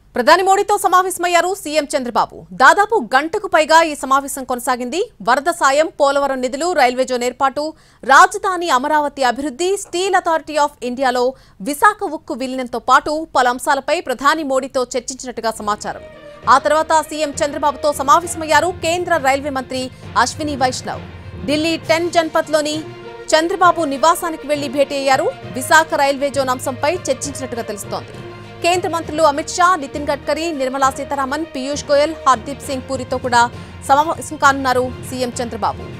ప్రధాని మోడీతో సమావేశమయ్యారు సీఎం చంద్రబాబు దాదాపు గంటకు పైగా ఈ సమావేశం కొనసాగింది వరద సాయం పోలవరం నిధులు రైల్వే జోన్ ఏర్పాటు రాజధాని అమరావతి అభివృద్ధి స్టీల్ అథారిటీ ఆఫ్ ఇండియాలో విశాఖ ఉక్కు విలీనంతో పాటు పలు అంశాలపై ప్రధాని మోడీతో చర్చించినట్టుగా సమాచారం ఆ తర్వాత సీఎం చంద్రబాబుతో సమావేశమయ్యారు కేంద్ర రైల్వే మంత్రి అశ్విని వైష్ణవ్ ఢిల్లీ టెన్ జన్పథ్లోని చంద్రబాబు నివాసానికి వెళ్లి భేటీ అయ్యారు విశాఖ రైల్వే జోన్ అంశంపై చర్చించినట్టుగా తెలుస్తోంది కేంద్ర మంత్రులు అమిత్ షా నితిన్ గడ్కరీ నిర్మలా సీతారామన్ పీయూష్ గోయల్ హర్దీప్ సింగ్ పూరితో కూడా సమావేశం కానున్నారు సీఎం చంద్రబాబు